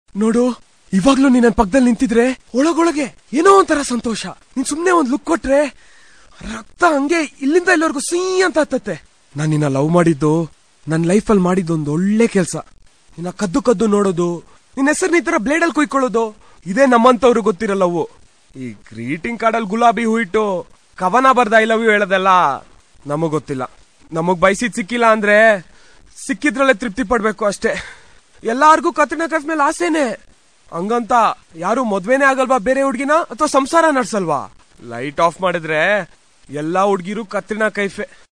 ನೋಡು ಇವಾಗ್ಲೂ ನೀನ್ ನನ್ ಪಕ್ಕದಲ್ಲಿ ನಿಂತಿದ್ರೆ ಒಳಗೊಳಗೆ ಏನೋ ಒಂಥರ ಸಂತೋಷ ನೀನ್ ಸುಮ್ನೆ ಒಂದ್ ಲುಕ್ ಕೊಟ್ರೆ ರಕ್ತ ಹಂಗೆ ಇಲ್ಲಿಂದ ಇಲ್ಲಿವರೆಗೂ ಸೀ ಅಂತ ಹತ್ತತ್ತೆ ನಾನ್ ನಿನ್ನ ಲವ್ ಮಾಡಿದ್ದು ನನ್ ಲೈಫಲ್ಲಿ ಮಾಡಿದ್ದು ಒಂದ್ ಒಳ್ಳೆ ಕೆಲ್ಸ ನಿನ್ನ ಕದ್ದು ಕದ್ದು ನೋಡೋದು ನಿನ್ನ ಹೆಸರು ಈ ತರ ಬ್ಲೇಡಲ್ಲಿ ಕುಯ್ಕೊಳ್ಳೋದು ಇದೇ ನಮ್ಮಂತವ್ರು ಗೊತ್ತಿರೋ ಲವ್ ಈ ಗ್ರೀಟಿಂಗ್ ಕಾರ್ಡಲ್ಲಿ ಗುಲಾಬಿ ಹೂ ಇಟ್ಟು ಕವನ ಬರ್ದ ಐ ಲವ್ ಯು ಹೇಳೋದೆಲ್ಲ ನಮಗ್ ಗೊತ್ತಿಲ್ಲ ನಮಗ್ ಬಯಸಿದ್ ಸಿಕ್ಕಿಲ್ಲ ಅಂದ್ರೆ ಸಿಕ್ಕಿದ್ರಲ್ಲೇ ತೃಪ್ತಿ ಪಡ್ಬೇಕು ಅಷ್ಟೇ ಎಲ್ಲಾರ್ಗೂ ಕತ್ರಿನಾ ಕೈಫ್ ಮೇಲೆ ಆಸೆನೆ ಹಂಗಂತ ಯಾರು ಮದ್ವೆನೇ ಆಗಲ್ವಾ ಬೇರೆ ಹುಡ್ಗಿನ ಅಥವಾ ಸಂಸಾರ ನಡ್ಸಲ್ವಾ ಲೈಟ್ ಆಫ್ ಮಾಡಿದ್ರೆ ಎಲ್ಲಾ ಹುಡ್ಗಿರು ಕತ್ರಿನಾ ಕೈಫೆ